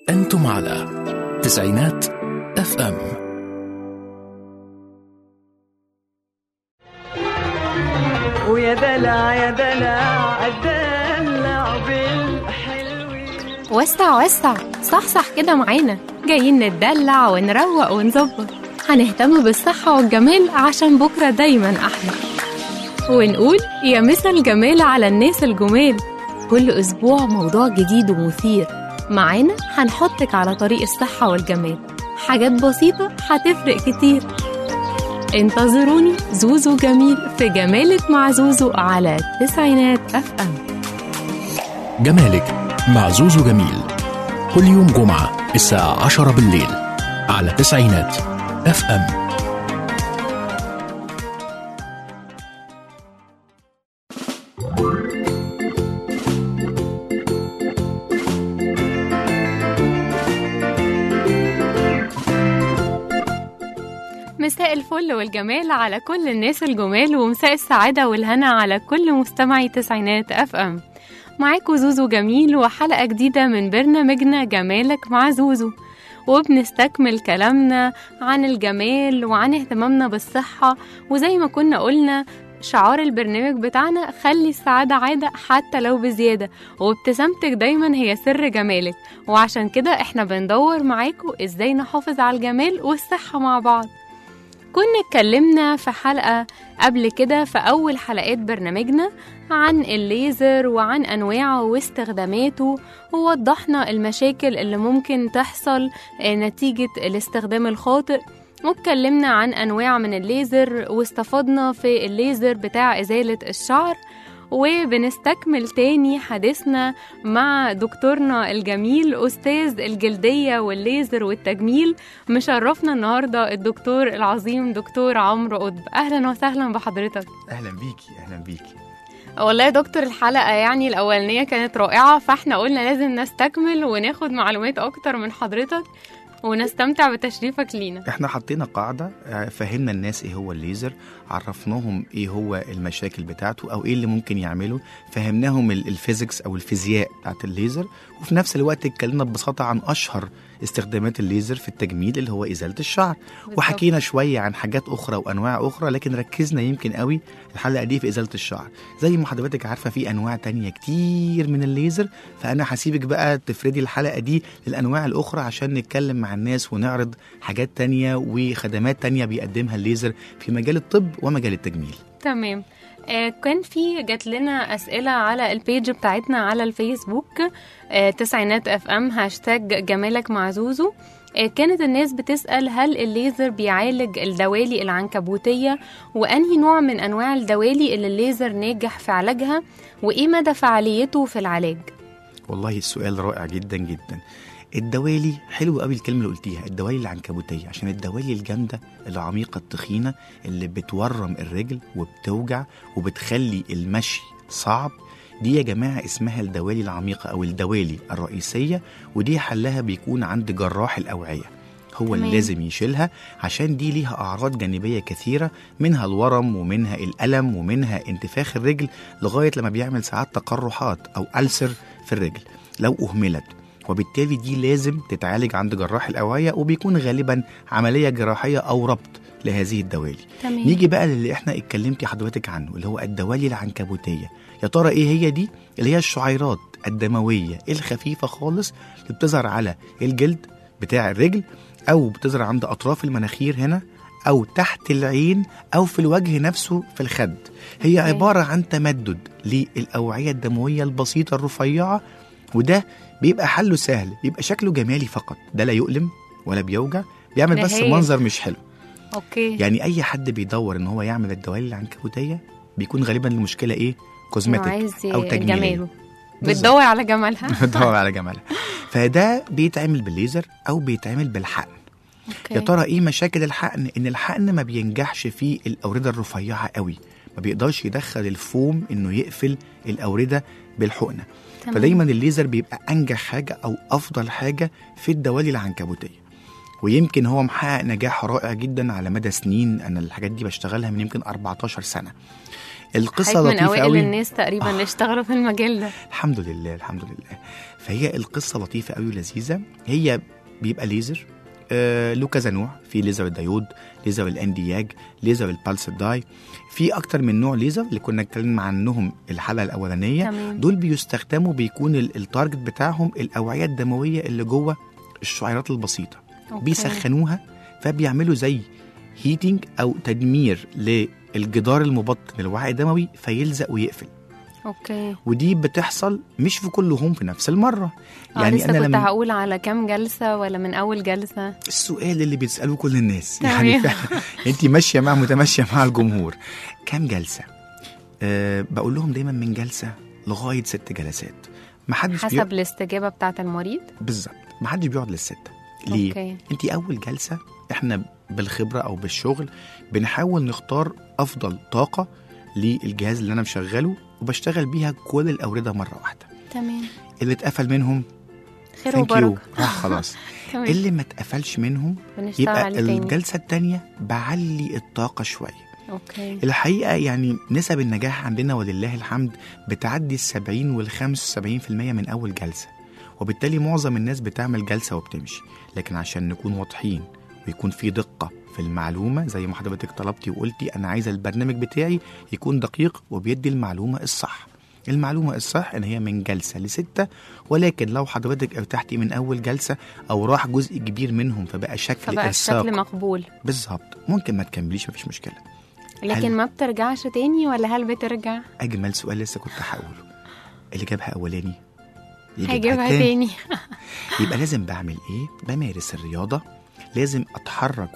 أنتم على تسعينات اف ام ويا دلع يا دلع الدلع بالحلوين وسع وسع صحصح كده معانا جايين نتدلع ونروق ونظبط هنهتم بالصحة والجمال عشان بكرة دايما أحلى ونقول يا مسا الجمال على الناس الجمال كل أسبوع موضوع جديد ومثير معانا هنحطك على طريق الصحة والجمال حاجات بسيطة هتفرق كتير انتظروني زوزو جميل في جمالك مع زوزو على التسعينات اف ام جمالك مع زوزو جميل كل يوم جمعة الساعة 10 بالليل على تسعينات اف ام مساء الفل والجمال على كل الناس الجمال ومساء السعادة والهنا على كل مستمعي تسعينات اف ام معاكم زوزو جميل وحلقة جديدة من برنامجنا جمالك مع زوزو وبنستكمل كلامنا عن الجمال وعن اهتمامنا بالصحة وزي ما كنا قلنا شعار البرنامج بتاعنا خلي السعادة عادة حتى لو بزيادة وابتسامتك دايما هي سر جمالك وعشان كده احنا بندور معاكم ازاي نحافظ على الجمال والصحة مع بعض كنا اتكلمنا في حلقة قبل كده في أول حلقات برنامجنا عن الليزر وعن أنواعه واستخداماته ووضحنا المشاكل اللي ممكن تحصل آه، نتيجة الاستخدام الخاطئ واتكلمنا عن أنواع من الليزر واستفدنا في الليزر بتاع إزالة الشعر وبنستكمل تاني حديثنا مع دكتورنا الجميل أستاذ الجلدية والليزر والتجميل مشرفنا النهاردة الدكتور العظيم دكتور عمرو قطب أهلا وسهلا بحضرتك اهلا بيكي اهلا بيكي والله يا دكتور الحلقة يعني الأولانية كانت رائعة فاحنا قلنا لازم نستكمل وناخد معلومات أكتر من حضرتك ونستمتع بتشريفك لينا احنا حطينا قاعده آه، فهمنا الناس ايه هو الليزر عرفناهم ايه هو المشاكل بتاعته او ايه اللي ممكن يعمله فهمناهم ال- الفيزيكس او الفيزياء بتاعت الليزر وفي نفس الوقت اتكلمنا ببساطه عن اشهر استخدامات الليزر في التجميل اللي هو ازاله الشعر وحكينا شويه عن حاجات اخرى وانواع اخرى لكن ركزنا يمكن قوي الحلقه دي في ازاله الشعر زي ما حضرتك عارفه في انواع تانية كتير من الليزر فانا هسيبك بقى تفردي الحلقه دي للانواع الاخرى عشان نتكلم مع الناس ونعرض حاجات تانية وخدمات تانية بيقدمها الليزر في مجال الطب ومجال التجميل تمام آه كان في جات لنا أسئلة على البيج بتاعتنا على الفيسبوك آه تسعينات اف ام هاشتاج جمالك مع زوزو آه كانت الناس بتسأل هل الليزر بيعالج الدوالي العنكبوتية وأنهي نوع من أنواع الدوالي اللي الليزر ناجح في علاجها وإيه مدى فعاليته في العلاج والله السؤال رائع جدا جدا الدوالي حلو قوي الكلمه اللي قلتيها الدوالي العنكبوتيه عشان الدوالي الجامده العميقه التخينه اللي بتورم الرجل وبتوجع وبتخلي المشي صعب دي يا جماعه اسمها الدوالي العميقه او الدوالي الرئيسيه ودي حلها بيكون عند جراح الاوعيه هو اللي تمام. لازم يشيلها عشان دي ليها اعراض جانبيه كثيره منها الورم ومنها الالم ومنها انتفاخ الرجل لغايه لما بيعمل ساعات تقرحات او ألسر في الرجل لو اهملت وبالتالي دي لازم تتعالج عند جراح الاوعيه وبيكون غالبا عمليه جراحيه او ربط لهذه الدوالي تمام نيجي بقى للي احنا اتكلمتي حضرتك عنه اللي هو الدوالي العنكبوتيه يا ترى ايه هي دي اللي هي الشعيرات الدمويه الخفيفه خالص اللي بتظهر على الجلد بتاع الرجل او بتظهر عند اطراف المناخير هنا او تحت العين او في الوجه نفسه في الخد هي أوكي. عباره عن تمدد للاوعيه الدمويه البسيطه الرفيعه وده بيبقى حله سهل بيبقى شكله جمالي فقط ده لا يؤلم ولا بيوجع بيعمل بس نهاية. منظر مش حلو أوكي يعني اي حد بيدور ان هو يعمل الدوالي العنكبوتيه بيكون غالبا المشكله ايه كوزمتيك عايز او تجميليه جماله بالظبط. بتدور على جمالها بتدور على جمالها فده بيتعمل بالليزر او بيتعمل بالحقن أوكي. يا ترى ايه مشاكل الحقن ان الحقن ما بينجحش في الاورده الرفيعه قوي ما بيقدرش يدخل الفوم انه يقفل الاورده بالحقنه تمام. فدايما الليزر بيبقى انجح حاجه او افضل حاجه في الدوالي العنكبوتيه ويمكن هو محقق نجاح رائع جدا على مدى سنين انا الحاجات دي بشتغلها من يمكن 14 سنه القصه حضرتك من لطيفه اوائل قوي الناس تقريبا اللي اشتغلوا في المجال ده الحمد لله الحمد لله فهي القصه لطيفه قوي ولذيذه هي بيبقى ليزر آه له كذا نوع في ليزر الديود ليزر الاندياج ليزر البالس داي في اكتر من نوع ليزر اللي كنا اتكلمنا عنهم الحلقه الاولانيه تمام دول بيستخدموا بيكون ال- التارجت بتاعهم الاوعيه الدمويه اللي جوه الشعيرات البسيطه أوكي. بيسخنوها فبيعملوا زي هيتنج او تدمير للجدار المبطن للوعي الدموي فيلزق ويقفل اوكي ودي بتحصل مش في كلهم في نفس المره يعني يعني لسه انا كنت لما هقول على كام جلسه ولا من اول جلسه السؤال اللي بيسالوه كل الناس تمام. يعني فعلا انت ماشيه مع متماشيه مع الجمهور كام جلسه أه بقول لهم دايما من جلسه لغايه ست جلسات ما حدش حسب الاستجابه بتاعه المريض بالظبط ما حدش بيقعد للسته ليه اوكي انت اول جلسه احنا بالخبره او بالشغل بنحاول نختار افضل طاقه للجهاز اللي انا مشغله وبشتغل بيها كل الاورده مره واحده تمام اللي اتقفل منهم خير ثانك يو وبركه راح خلاص تمام اللي ما اتقفلش منهم بنشتغل يبقى عليه تاني الجلسه الثانيه بعلي الطاقه شويه اوكي الحقيقه يعني نسب النجاح عندنا ولله الحمد بتعدي ال 70 وال 75% من اول جلسه وبالتالي معظم الناس بتعمل جلسه وبتمشي لكن عشان نكون واضحين ويكون في دقه في المعلومه زي ما حضرتك طلبتي وقلتي انا عايزه البرنامج بتاعي يكون دقيق وبيدي المعلومه الصح المعلومة الصح إن هي من جلسة لستة ولكن لو حضرتك ارتحتي من أول جلسة أو راح جزء كبير منهم فبقى شكل فبقى الساق الشكل مقبول بالظبط ممكن ما تكمليش مفيش مشكلة لكن هل- ما بترجعش تاني ولا هل بترجع اجمل سؤال لسه كنت هقوله اللي جابها اولاني يجيبها هجيبها تاني. تاني يبقى لازم بعمل ايه بمارس الرياضه لازم اتحرك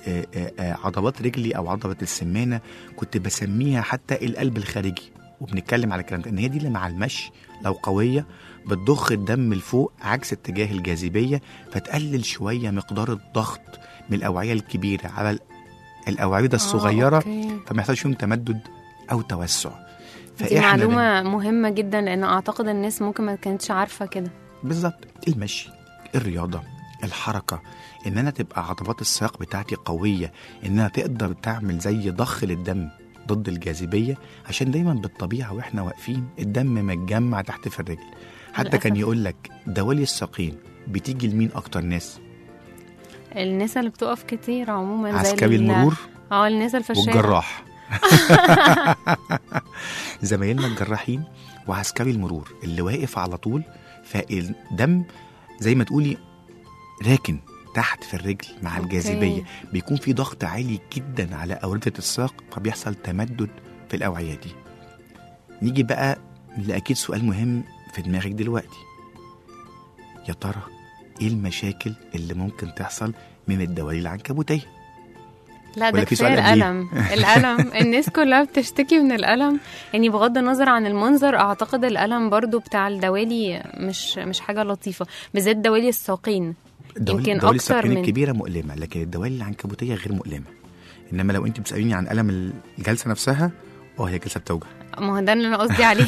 وعضلات رجلي او عضله السمانه كنت بسميها حتى القلب الخارجي وبنتكلم على الكلام ده ان هي دي اللي مع المشي لو قويه بتضخ الدم لفوق عكس اتجاه الجاذبيه فتقلل شويه مقدار الضغط من الاوعيه الكبيره على ال- الاوعيه الصغيره آه، أوكي. فما يحصلش فيهم تمدد او توسع دي فإحنا معلومة مهمة جدا لأن أعتقد الناس ممكن ما كانتش عارفة كده بالظبط المشي الرياضه الحركه ان انا تبقى عضلات الساق بتاعتي قويه انها تقدر تعمل زي ضخ للدم ضد الجاذبيه عشان دايما بالطبيعه واحنا واقفين الدم متجمع تحت في الرجل حتى للأسف. كان يقول لك دوالي الساقين بتيجي لمين اكتر ناس الناس اللي بتقف كتير عموما زي عسكري ال- المرور اه الناس اللي في الشارع والجراح زمايلنا الجراحين وعسكري المرور اللي واقف على طول فالدم زي ما تقولي راكن تحت في الرجل مع أوكي. الجاذبيه بيكون في ضغط عالي جدا على اورده الساق فبيحصل تمدد في الاوعيه دي نيجي بقى لاكيد سؤال مهم في دماغك دلوقتي يا ترى ايه المشاكل اللي ممكن تحصل من الدوالي العنكبوتيه لا ده ولا في كفايه سؤال قبليه؟ الألم الألم الناس كلها بتشتكي من الألم يعني بغض النظر عن المنظر أعتقد الألم برضو بتاع الدوالي مش مش حاجة لطيفة بالذات دوالي الساقين الدوالي يمكن الدوالي أكتر الساقين من- الكبيره مؤلمه لكن الدوالي العنكبوتيه غير مؤلمه انما لو انت بتساليني عن الم الجلسه نفسها اه هي جلسه بتوجع ما هو ده اللي أنا قصدي عليه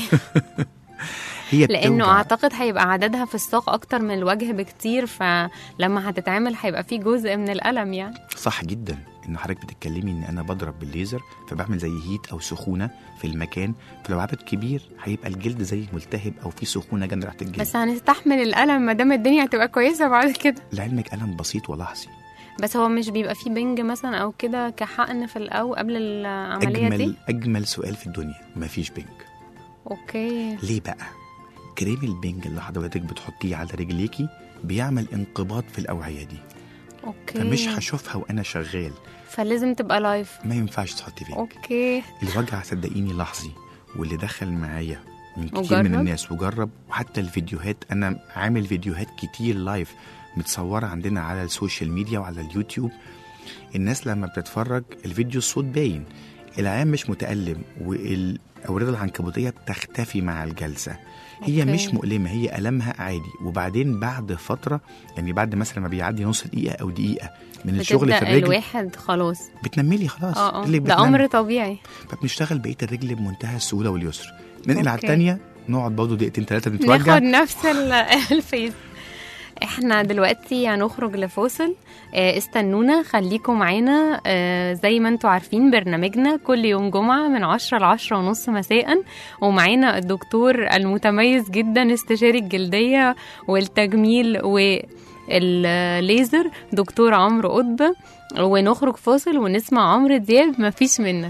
هي لأنه بتوجع. أعتقد هيبقى عددها في الساق أكتر من الوجه بكتير فلما هتتعمل هيبقى في جزء من الألم يعني صح جدا ان حضرتك بتتكلمي ان انا بضرب بالليزر فبعمل زي هيت او سخونه في المكان فلو عدد كبير هيبقى الجلد زي ملتهب او في سخونه جنب تحت الجلد بس هنستحمل الألم ما دام الدنيا هتبقى كويسة بعد كده لعلمك الم بسيط ولحظي بس هو مش بيبقى فيه بنج مثلا او كده كحقن في الاول قبل العمليه اجمل دي اجمل سؤال في الدنيا مفيش بنج اوكي ليه بقى كريم البنج اللي حضرتك بتحطيه على رجليكي بيعمل انقباض في الاوعيه دي اوكي فمش هشوفها وانا شغال فلازم تبقى لايف ما ينفعش تحطي بنج اوكي الوجع صدقيني لحظي واللي دخل معايا من كتير وجرب؟ من الناس وجرب وحتى الفيديوهات انا عامل فيديوهات كتير لايف متصوره عندنا على السوشيال ميديا وعلى اليوتيوب الناس لما بتتفرج الفيديو الصوت باين العيان مش متألم والأوردة العنكبوتية بتختفي مع الجلسة هي أوكي. مش مؤلمة هي ألمها عادي وبعدين بعد فترة يعني بعد مثلا ما بيعدي نص دقيقة أو دقيقة من الشغل في بتبدا الرجل الواحد خلاص بتنملي خلاص اه اه اللي ده بتنمل. امر طبيعي فبنشتغل بقيه الرجل بمنتهى السهوله واليسر ننقل على أوكي. الثانيه نقعد برضه دقيقتين ثلاثه ناخد نتوجع نفس ال- الفيس احنا دلوقتي هنخرج لفاصل آه، استنونا خليكم معانا آه، زي ما انتوا عارفين برنامجنا كل يوم جمعة من عشرة لعشرة ونص مساء ومعانا الدكتور المتميز جدا استشاري الجلدية والتجميل والليزر دكتور عمرو قطب ونخرج فاصل ونسمع عمرو دياب مفيش منك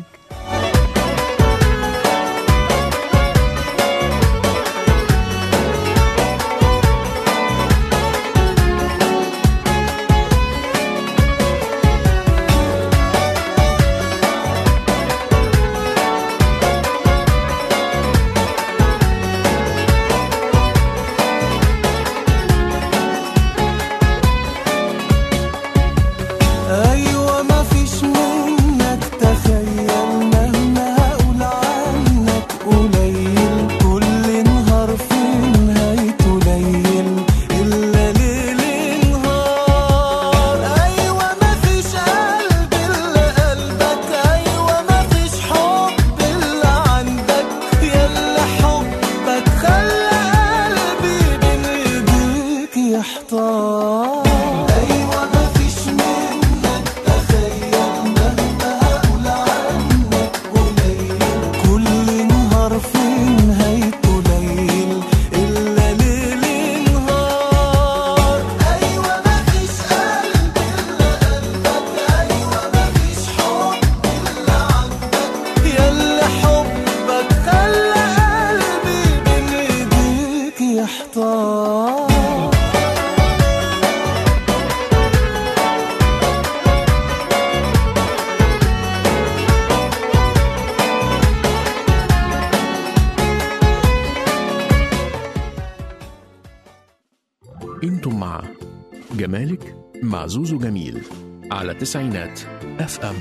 ايوه مفيش منك تخيل مهما هقول عنك قليل كل نهار في نهايته ليل الا ليل نهار ايوه مفيش قلب الا قلبك ايوه مفيش حب الا عندك يلا حبك خلى قلبي بين ايديك يحتار ايوه مفيش منك تخيل مهما هقول عنك قليل كل نهار في نهايته ليل الا ليل نهار ايوه مفيش قلب الا قلبك ايوه مفيش حب الا عندك يلا حبك خلى قلبي بين ايديك يحتار انتم مع جمالك مع زوزو جميل على تسعينات اف ام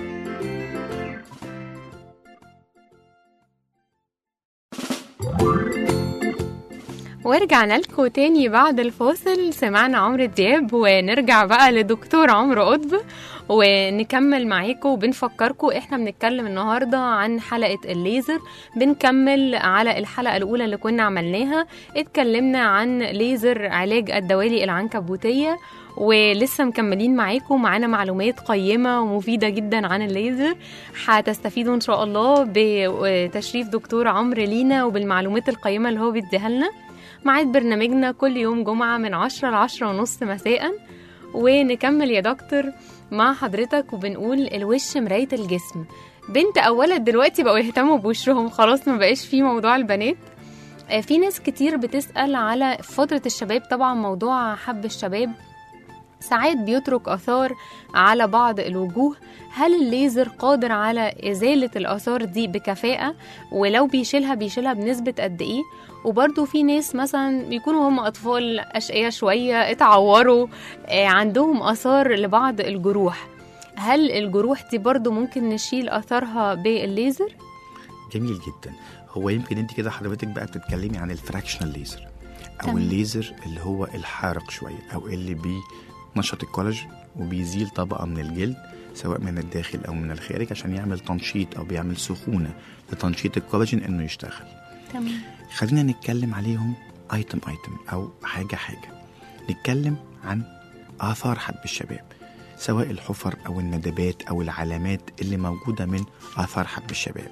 ورجعنا لكم تاني بعد الفاصل سمعنا عمرو دياب ونرجع بقى لدكتور عمرو قطب ونكمل معاكم وبنفكركم احنا بنتكلم النهارده عن حلقه الليزر بنكمل على الحلقه الاولى اللي كنا عملناها اتكلمنا عن ليزر علاج الدوالي العنكبوتيه ولسه مكملين معاكم معانا معلومات قيمة ومفيدة جدا عن الليزر هتستفيدوا إن شاء الله بتشريف دكتور عمرو لينا وبالمعلومات القيمة اللي هو بيديها لنا ميعاد برنامجنا كل يوم جمعة من عشرة لعشرة ونص مساء ونكمل يا دكتور مع حضرتك وبنقول الوش مراية الجسم بنت أو ولد دلوقتي بقوا يهتموا بوشهم خلاص ما بقاش في موضوع البنات آه، في ناس كتير بتسأل على فترة الشباب طبعا موضوع حب الشباب ساعات بيترك آثار على بعض الوجوه هل الليزر قادر على إزالة الآثار دي بكفاءة ولو بيشيلها بيشيلها بنسبة قد إيه وبرضو في ناس مثلا بيكونوا هم أطفال أشقياء شوية اتعوروا آه، عندهم آثار لبعض الجروح هل الجروح دي برضو ممكن نشيل آثارها بالليزر؟ جميل جدا هو يمكن انت كده حضرتك بقى بتتكلمي عن الفراكشنال ليزر او تمام. الليزر اللي هو الحارق شويه او اللي بينشط الكولاجين وبيزيل طبقه من الجلد سواء من الداخل او من الخارج عشان يعمل تنشيط او بيعمل سخونه لتنشيط الكولاجين انه يشتغل تمام خلينا نتكلم عليهم ايتم ايتم او حاجه حاجه نتكلم عن اثار حب الشباب سواء الحفر او الندبات او العلامات اللي موجوده من اثار حب الشباب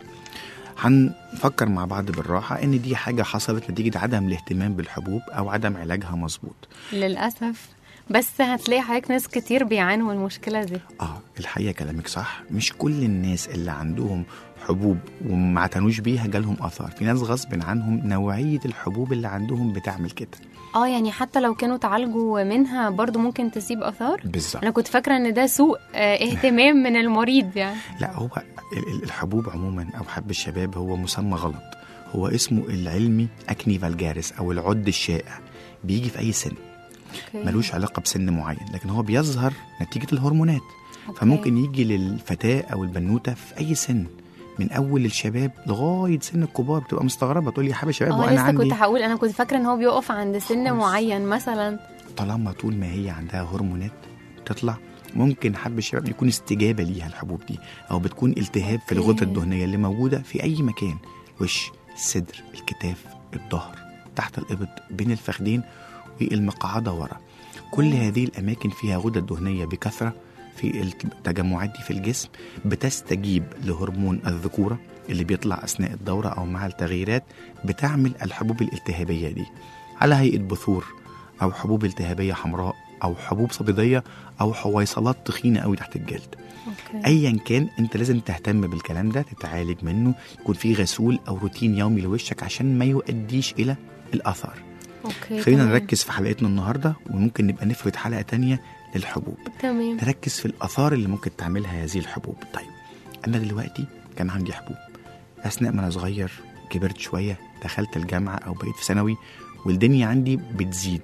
هنفكر مع بعض بالراحه ان دي حاجه حصلت نتيجه عدم الاهتمام بالحبوب او عدم علاجها مظبوط للأسف بس هتلاقي حضرتك ناس كتير بيعانوا من المشكلة دي اه الحقيقه كلامك صح مش كل الناس اللي عندهم حبوب وما اعتنوش بيها جالهم اثار في ناس غصب عنهم نوعيه الحبوب اللي عندهم بتعمل كده اه يعني حتى لو كانوا تعالجوا منها برضو ممكن تسيب آثار بالظبط انا كنت فاكره ان ده سوء آه، اهتمام من المريض يعني لا هو ال- ال- الحبوب عموما او حب الشباب هو مسمى غلط هو اسمه العلمي اكني فالجارس او العد الشائع بيجي في اي سن أوكي. ملوش علاقه بسن معين لكن هو بيظهر نتيجه الهرمونات أوكي. فممكن يجي للفتاه او البنوته في اي سن من اول الشباب لغايه سن الكبار بتبقى مستغربه تقول لي يا حبيبي شباب اه وانا لسه عندي كنت هقول انا كنت فاكره ان هو بيقف عند سن خالص. معين مثلا طالما طول ما هي عندها هرمونات تطلع ممكن حب الشباب يكون استجابه ليها الحبوب دي او بتكون التهاب في الغده أوكي. الدهنيه اللي موجوده في اي مكان وش الصدر الكتاف الظهر تحت الابط بين الفخدين والمقعده ورا كل هذه الاماكن فيها غدد دهنيه بكثره في التجمعات دي في الجسم بتستجيب لهرمون الذكوره اللي بيطلع اثناء الدوره او مع التغييرات بتعمل الحبوب الالتهابيه دي على هيئه بثور او حبوب التهابيه حمراء او حبوب صبيديه او حويصلات تخينه قوي تحت الجلد اوكي ايا كان انت لازم تهتم بالكلام ده تتعالج منه يكون في غسول او روتين يومي لوشك عشان ما يؤديش الى الاثار اوكي خلينا تمام. نركز في حلقتنا النهارده وممكن نبقى نفرد حلقه تانية للحبوب تمام نركز في الاثار اللي ممكن تعملها هذه الحبوب طيب انا دلوقتي كان عندي حبوب اثناء ما انا صغير كبرت شويه دخلت الجامعه او بقيت في ثانوي والدنيا عندي بتزيد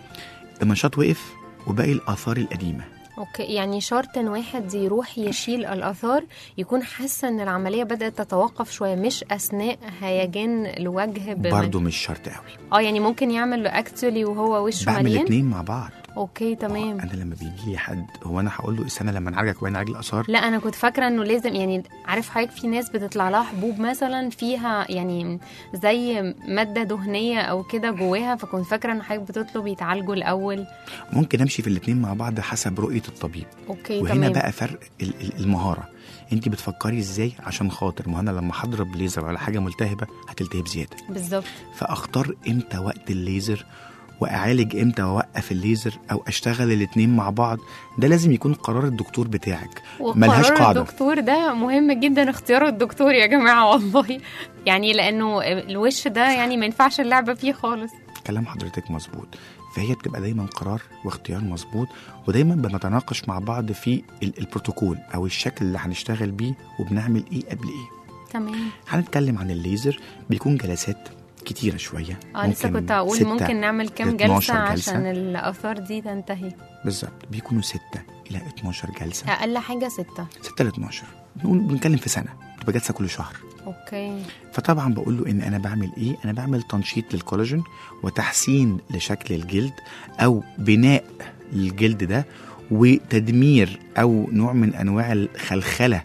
النشاط وقف وباقي الاثار القديمه اوكي يعني شرط ان واحد يروح يشيل الاثار يكون حاسه ان العمليه بدات تتوقف شويه مش اثناء هيجان الوجه بم- برضه مش شرط قوي اه يعني ممكن يعمل اكتولي وهو وشه بعمل مليان الاثنين مع بعض اوكي تمام انا لما بيجي لي حد هو انا هقول له استنى لما نعالجك وين نعالج الاثار لا انا كنت فاكره انه لازم يعني عارف حضرتك في ناس بتطلع لها حبوب مثلا فيها يعني زي ماده دهنيه او كده جواها فكنت فاكره ان حضرتك بتطلب يتعالجوا الاول ممكن امشي في الاثنين مع بعض حسب رؤيه الطبيب اوكي وهنا تمام بقى فرق ال- ال- المهاره انت بتفكري ازاي عشان خاطر ما انا لما هضرب ليزر على حاجه ملتهبه هتلتهب زياده بالظبط فاختار امتى وقت الليزر واعالج امتى واوقف الليزر او اشتغل الاتنين مع بعض ده لازم يكون قرار الدكتور بتاعك ملهاش وقرار قاعده الدكتور ده مهم جدا اختيار الدكتور يا جماعه والله يعني لانه الوش ده يعني ما ينفعش اللعبه فيه خالص كلام حضرتك مظبوط فهي بتبقى دايما قرار واختيار مظبوط ودايما بنتناقش مع بعض في ال- البروتوكول او الشكل اللي هنشتغل بيه وبنعمل ايه قبل ايه تمام هنتكلم عن الليزر بيكون جلسات كتيرة شوية اه لسه كنت هقول ستة ممكن نعمل كام 12 جلسه جلسة. عشان الاثار دي تنتهي بالظبط بيكونوا ستة إلى 12 جلسة اقل حاجه ستة 6 ل 12 نقول بنتكلم في سنة بتبقى جلسة كل شهر اوكي فطبعا بقول له ان انا بعمل ايه انا بعمل تنشيط للكولاجين وتحسين لشكل الجلد او بناء للجلد ده وتدمير او نوع من انواع الخلخله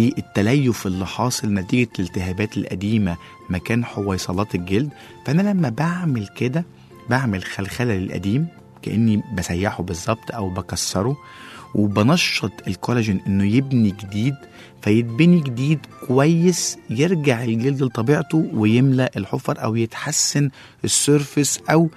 للتليف اللي حاصل نتيجه الالتهابات القديمه مكان حويصلات الجلد فانا لما بعمل كده بعمل خلخله للقديم كاني بسيحه بالظبط او بكسره وبنشط الكولاجين انه يبني جديد فيتبني جديد كويس يرجع الجلد لطبيعته ويملى الحفر او يتحسن السيرفس او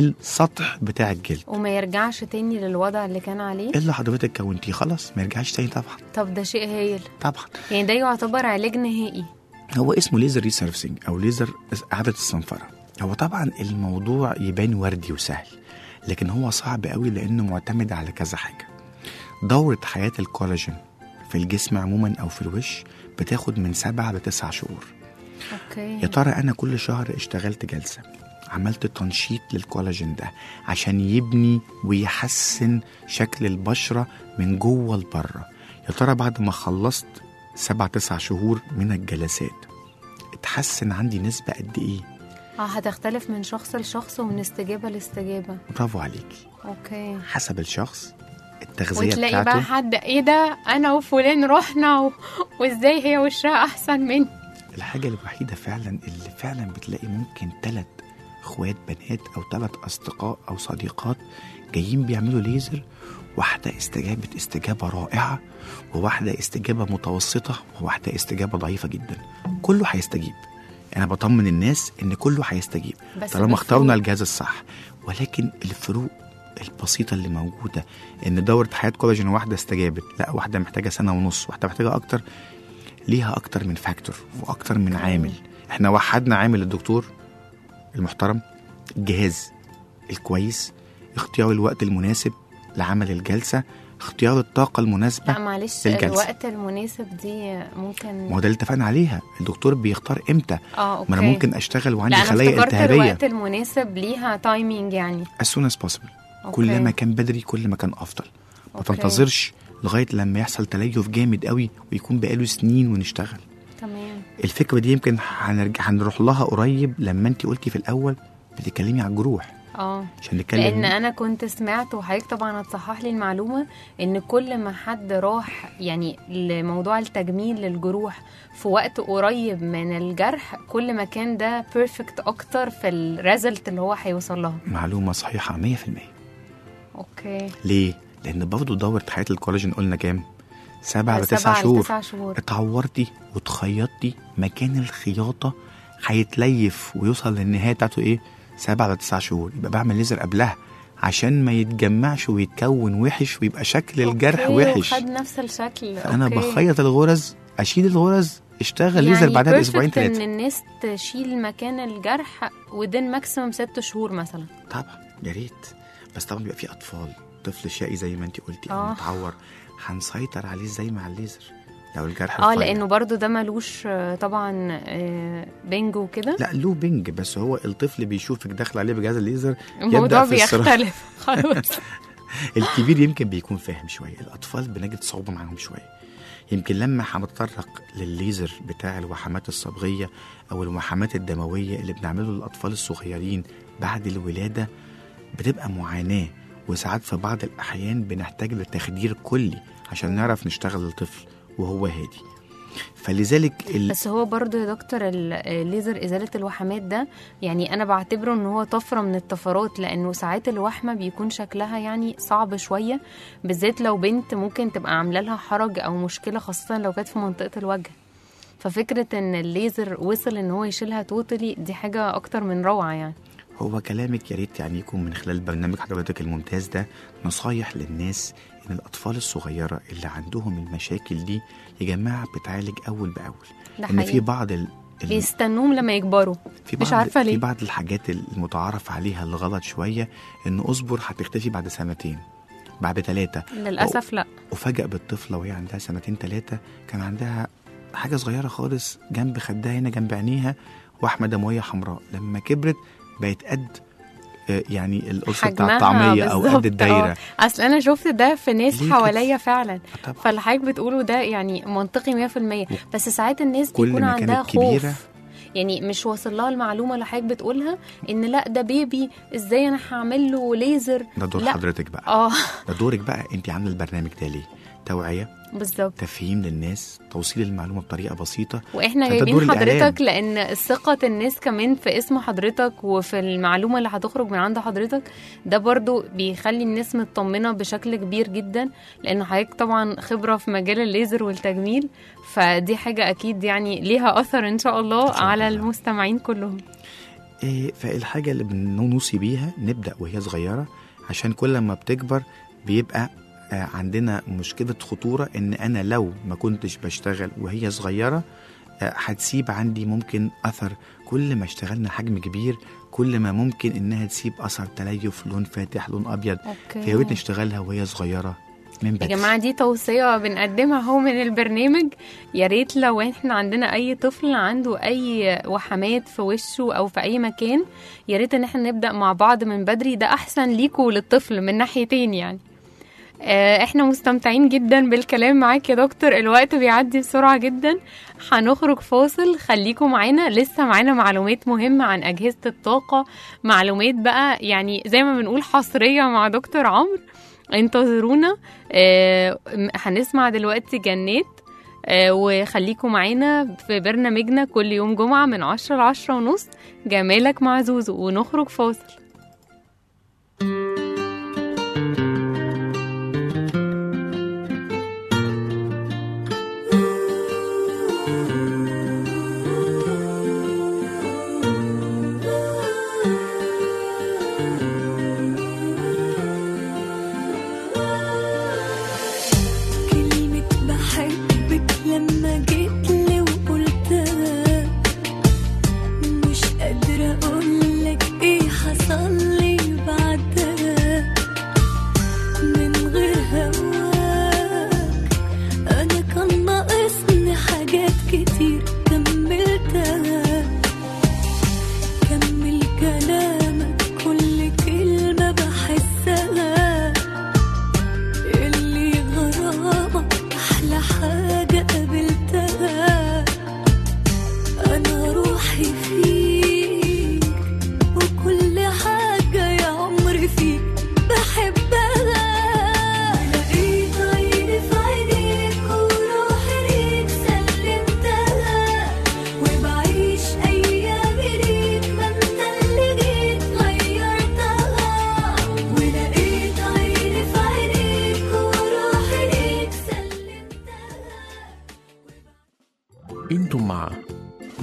السطح بتاع الجلد وما يرجعش تاني للوضع اللي كان عليه اللي حضرتك كونتيه خلاص ما يرجعش تاني طبعا طب ده شيء هايل طبعا يعني ده يعتبر علاج نهائي هو اسمه ليزر ريسيرفسنج او ليزر اعاده الصنفره هو طبعا الموضوع يبان وردي وسهل لكن هو صعب قوي لانه معتمد على كذا حاجه دوره حياه الكولاجين في الجسم عموما او في الوش بتاخد من سبعة لتسع شهور اوكي يا ترى انا كل شهر اشتغلت جلسه عملت تنشيط للكولاجين ده عشان يبني ويحسن شكل البشره من جوه لبره يا ترى بعد ما خلصت سبع تسع شهور من الجلسات اتحسن عندي نسبه قد ايه اه هتختلف من شخص لشخص ومن استجابه لاستجابه برافو عليكي اوكي حسب الشخص التغذيه وتلاقي بتاعته بقى حد ايه ده انا وفلان رحنا و... وازاي هي وشها احسن مني الحاجة الوحيدة فعلا اللي فعلا بتلاقي ممكن تلات اخوات بنات او تلات اصدقاء او صديقات جايين بيعملوا ليزر واحدة استجابت استجابة رائعة وواحدة استجابة متوسطة وواحدة استجابة ضعيفة جدا كله هيستجيب انا بطمن الناس ان كله هيستجيب بس طالما بفروق. اخترنا الجهاز الصح ولكن الفروق البسيطة اللي موجودة ان دورة حياة كولاجين واحدة استجابت لا واحدة محتاجة سنة ونص واحدة محتاجة اكتر ليها اكتر من فاكتور واكتر من عامل احنا وحدنا عامل الدكتور المحترم الجهاز الكويس اختيار الوقت المناسب لعمل الجلسة اختيار الطاقة المناسبة لا معلش الجلسة. الوقت المناسب دي ممكن ما هو ده اللي اتفقنا عليها الدكتور بيختار امتى اه اوكي ما انا ممكن اشتغل وعندي لا انا خلايا افتكرت التهابية الوقت المناسب ليها تايمينج يعني as soon as possible أوكي. كل ما كان بدري كل ما كان افضل ما أوكي. تنتظرش لغايه لما يحصل تليف جامد قوي ويكون بقاله سنين ونشتغل تمام الفكره دي يمكن هنرجع هنروح لها قريب لما انت قلتي في الاول بتتكلمي على الجروح اه عشان نتكلم لان انا كنت سمعت وحضرتك طبعا هتصحح لي المعلومه ان كل ما حد راح يعني لموضوع التجميل للجروح في وقت قريب من الجرح كل ما كان ده بيرفكت اكتر في الريزلت اللي هو هيوصل لها معلومه صحيحه 100% اوكي ليه؟ لان برضه دوره حياه الكولاجين قلنا كام؟ سبعة لتسع سبعة شهور لتسع شهور اتعورتي واتخيطتي مكان الخياطه هيتليف ويوصل للنهايه بتاعته ايه؟ سبعة لتسع شهور يبقى بعمل ليزر قبلها عشان ما يتجمعش ويتكون وحش ويبقى شكل الجرح أوكي، وحش وخد نفس الشكل فانا أوكي. بخيط الغرز اشيل الغرز اشتغل ليزر يعني بعدها perfect باسبوعين ان ثلاثه الناس تشيل مكان الجرح ودين ماكسيموم ست شهور مثلا طبعا يا ريت بس طبعا بيبقى في اطفال طفل شقي زي ما انت قلتي او آه. متعور هنسيطر عليه زي مع الليزر لو الجرح اه رفيع. لانه برضو ده ملوش آه، طبعا آه، بنج وكده لا له بنج بس هو الطفل بيشوفك داخل عليه بجهاز الليزر الموضوع في الصراع. بيختلف خلاص الكبير يمكن بيكون فاهم شويه الاطفال بنجد صعوبه معاهم شويه يمكن لما هنتطرق للليزر بتاع الوحمات الصبغيه او الوحمات الدمويه اللي بنعمله للاطفال الصغيرين بعد الولاده بتبقى معاناه وساعات في بعض الاحيان بنحتاج لتخدير كلي عشان نعرف نشتغل الطفل وهو هادي فلذلك ال... بس هو برضو يا دكتور ال- الليزر ازاله الوحمات ده يعني انا بعتبره ان هو طفره من الطفرات لانه ساعات الوحمه بيكون شكلها يعني صعب شويه بالذات لو بنت ممكن تبقى عامله لها حرج او مشكله خاصه لو كانت في منطقه الوجه ففكره ان الليزر وصل ان هو يشيلها توتالي دي حاجه اكتر من روعه يعني هو كلامك يا ريت يعني يكون من خلال برنامج حضرتك الممتاز ده نصايح للناس ان الاطفال الصغيره اللي عندهم المشاكل دي يا جماعه بتعالج اول باول ده ان في حقيقي بعض ال... ال... بيستنوهم لما يكبروا في بعض مش عارفة ليه. في بعض الحاجات المتعارف عليها الغلط شويه ان اصبر هتختفي بعد سنتين بعد ثلاثه للاسف لا وفجأ بالطفله وهي عندها سنتين ثلاثه كان عندها حاجه صغيره خالص جنب خدها هنا جنب عينيها وحمه دمويه حمراء لما كبرت بقت قد آه، يعني القرصه بتاع حجمها الطعميه او بالظبط، قد الدايره آه. اصل انا شفت ده في ناس ليه كده؟ حواليا فعلا طبعا فاللي حضرتك بتقوله ده يعني منطقي 100% بس ساعات الناس كل بيكون ما كانت عندها كبيرة. خوف يعني مش واصل لها المعلومه اللي حضرتك بتقولها ان لا ده بيبي ازاي انا هعمل له ليزر ده دور لا. حضرتك بقى اه ده دورك بقى انت عامله البرنامج ده ليه توعيه بالظبط تفهيم للناس توصيل المعلومه بطريقه بسيطه واحنا فده جايبين دور الإعلام. حضرتك لان ثقه الناس كمان في اسم حضرتك وفي المعلومه اللي هتخرج من عند حضرتك ده برضو بيخلي الناس مطمنه بشكل كبير جدا لان حضرتك طبعا خبره في مجال الليزر والتجميل فدي حاجه اكيد يعني ليها اثر ان شاء الله إن شاء على الله. المستمعين كلهم إيه فالحاجه اللي بنوصي بيها نبدا وهي صغيره عشان كل ما بتكبر بيبقى آه، عندنا مشكله خطوره ان انا لو ما كنتش بشتغل وهي صغيره آه، هتسيب عندي ممكن اثر كل ما اشتغلنا حجم كبير كل ما ممكن انها تسيب اثر تليف لون فاتح لون ابيض اوكي فيا ريت نشتغلها وهي صغيره من يا بدري جماعة دي توصية بنقدمها هو من البرنامج يا ريت لو احنا عندنا أي طفل عنده أي وحمات في وشه أو في أي مكان يا ريت إن احنا نبدأ مع بعض من بدري ده أحسن ليكوا وللطفل من ناحيتين يعني آه، احنا مستمتعين جدا بالكلام معاك يا دكتور الوقت بيعدي بسرعة جدا هنخرج فاصل خليكم معانا لسه معانا معلومات مهمة عن أجهزة الطاقة معلومات بقى يعني زي ما بنقول حصرية مع دكتور عمرو انتظرونا آه، م- هنسمع دلوقتي جنات آه، وخليكم معانا في برنامجنا كل يوم جمعة من عشرة لعشرة ونص جمالك مع زوزو ونخرج فاصل كلمة بحبك لما جيتلي وقلتها مش قادرة أقولك إيه حصل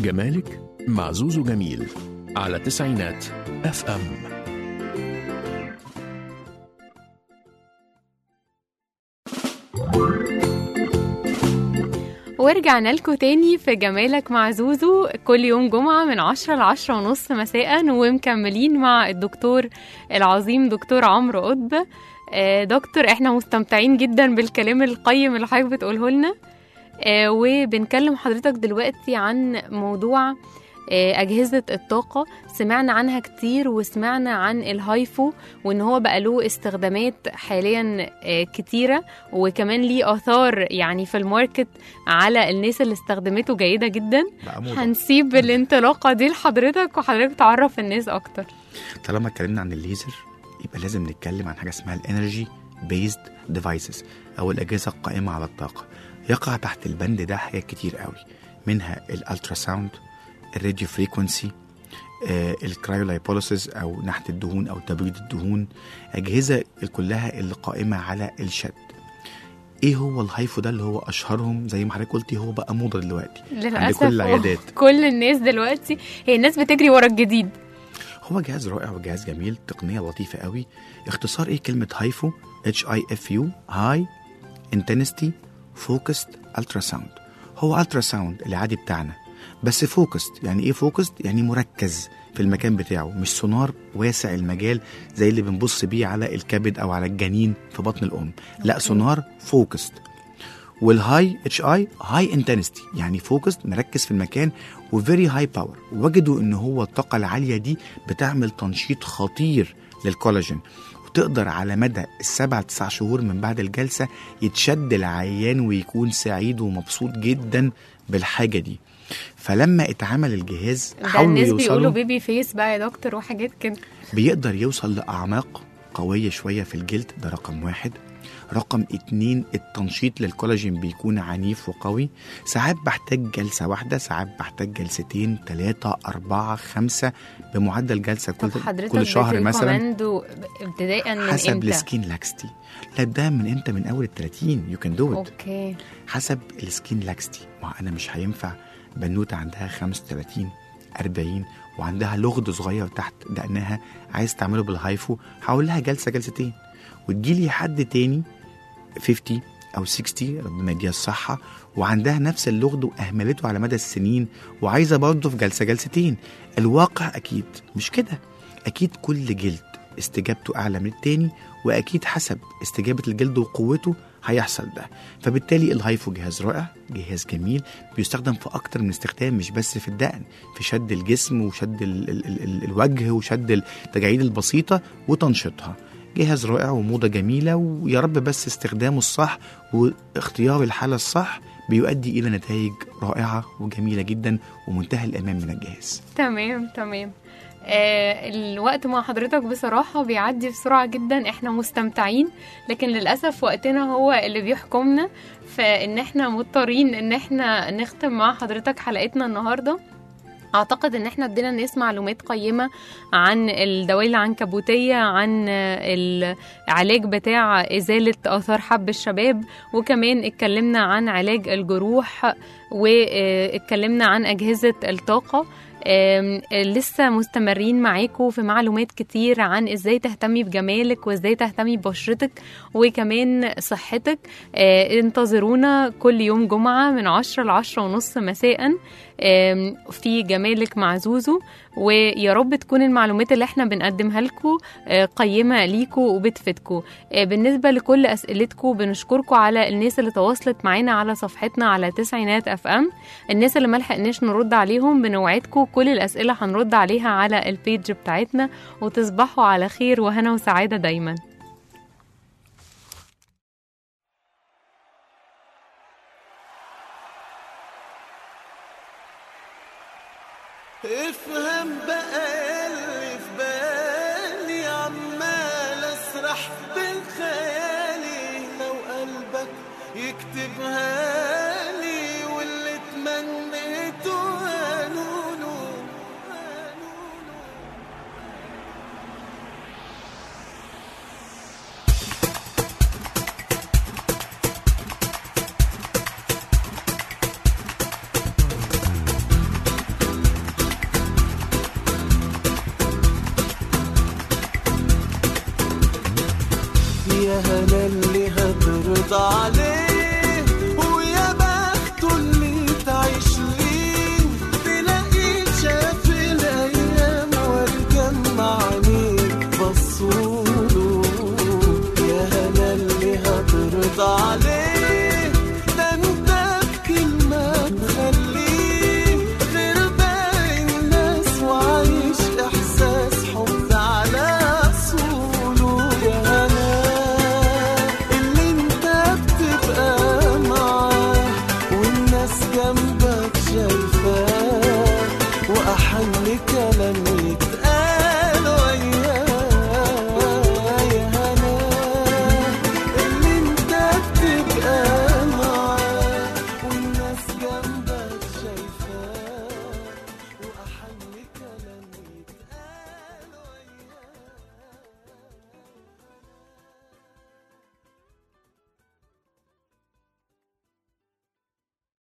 جمالك مع زوزو جميل على تسعينات اف ام ورجعنا لكم تاني في جمالك مع زوزو كل يوم جمعة من عشرة لعشرة ونص مساء ومكملين مع الدكتور العظيم دكتور عمرو قطب آه، دكتور احنا مستمتعين جدا بالكلام القيم اللي حضرتك بتقوله لنا آه، وبنكلم حضرتك دلوقتي عن موضوع آه، أجهزة الطاقة سمعنا عنها كتير وسمعنا عن الهايفو وإن هو بقى له استخدامات حاليا آه، كتيرة وكمان ليه آثار يعني في الماركت على الناس اللي استخدمته جيدة جدا بقى موضة هنسيب الانطلاقة دي لحضرتك وحضرتك تعرف الناس أكتر طالما اتكلمنا عن الليزر يبقى لازم نتكلم عن حاجه اسمها الانرجي بيزد ديفايسز او الاجهزه القائمه على الطاقه يقع تحت البند ده حاجات كتير قوي منها الالترا ساوند الراديو فريكونسي آه الكرايولايبوليسيس او نحت الدهون او تبريد الدهون اجهزه كلها اللي قائمه على الشد ايه هو الهايفو ده اللي هو اشهرهم زي ما حضرتك قلتي هو بقى موضه دلوقتي عند للأسف كل العيادات كل الناس دلوقتي هي الناس بتجري ورا الجديد هو جهاز رائع وجهاز جميل تقنيه لطيفه قوي اختصار ايه كلمه هايفو اتش اي اف يو هاي انتنستي فوكست الترا ساوند هو الترا ساوند العادي بتاعنا بس فوكست يعني ايه فوكست يعني مركز في المكان بتاعه مش سونار واسع المجال زي اللي بنبص بيه على الكبد او على الجنين في بطن الام لا سونار فوكست والهاي اتش اي هاي انتنستي يعني فوكس مركز في المكان وفيري هاي باور وجدوا ان هو الطاقه العاليه دي بتعمل تنشيط خطير للكولاجين وتقدر على مدى السبع تسع شهور من بعد الجلسه يتشد العيان ويكون سعيد ومبسوط جدا بالحاجه دي فلما اتعمل الجهاز ده حاولوا الناس بيقولوا يوصلوا بيبي فيس بقى يا دكتور وحاجات كده بيقدر يوصل لأعماق قوية شوية في الجلد ده رقم واحد رقم اتنين التنشيط للكولاجين بيكون عنيف وقوي ساعات بحتاج جلسة واحدة ساعات بحتاج جلستين ثلاثة أربعة خمسة بمعدل جلسة كل, طب حضرتك كل شهر مثلا بتريكومندوا ابتداء من حسب امتى؟ السكين لاكستي لا ده من امتى من اول ال 30 يو كان دو ات اوكي حسب السكين لاكستي ما انا مش هينفع بنوته عندها 35 40 وعندها لغد صغير تحت دقنها عايز تعمله بالهايفو هقول لها جلسه جلستين وتجيلي حد تاني 50 او 60 ربنا يديها الصحه وعندها نفس اللغد واهملته على مدى السنين وعايزه برضه في جلسه جلستين الواقع اكيد مش كده اكيد كل جلد استجابته اعلى من التاني واكيد حسب استجابه الجلد وقوته هيحصل ده فبالتالي الهايفو جهاز رائع جهاز جميل بيستخدم في اكتر من استخدام مش بس في الدقن في شد الجسم وشد ال ال ال ال الوجه وشد التجاعيد البسيطه وتنشيطها جهاز رائع وموضة جميلة ويا رب بس استخدامه الصح واختيار الحالة الصح بيؤدي إلى نتائج رائعة وجميلة جدا ومنتهى الأمان من الجهاز تمام تمام آه الوقت مع حضرتك بصراحة بيعدي بسرعة جدا احنا مستمتعين لكن للأسف وقتنا هو اللي بيحكمنا فإن احنا مضطرين إن احنا نختم مع حضرتك حلقتنا النهاردة اعتقد ان احنا ادينا الناس معلومات قيمه عن الدوائر العنكبوتيه عن العلاج بتاع ازاله اثار حب الشباب وكمان اتكلمنا عن علاج الجروح واتكلمنا عن اجهزه الطاقه آم، لسه مستمرين معاكم في معلومات كتير عن ازاي تهتمي بجمالك وازاي تهتمي ببشرتك وكمان صحتك آه، انتظرونا كل يوم جمعة من عشرة لعشرة ونص مساء آم، في جمالك مع زوزو ويا رب تكون المعلومات اللي احنا بنقدمها لكم قيمة ليكم وبتفيدكم آه، بالنسبة لكل أسئلتكم بنشكركم على الناس اللي تواصلت معانا على صفحتنا على تسعينات اف ام الناس اللي ملحقناش نرد عليهم بنوعدكم كل الأسئلة هنرد عليها على البيج بتاعتنا وتصبحوا على خير وهنا وسعادة دايما افهم بقى اللي في بالي عمال اسرح بالخيالي لو قلبك يكتبها لي واللي تمنيته قالوله قالوله يا هلا اللي هترضى عليه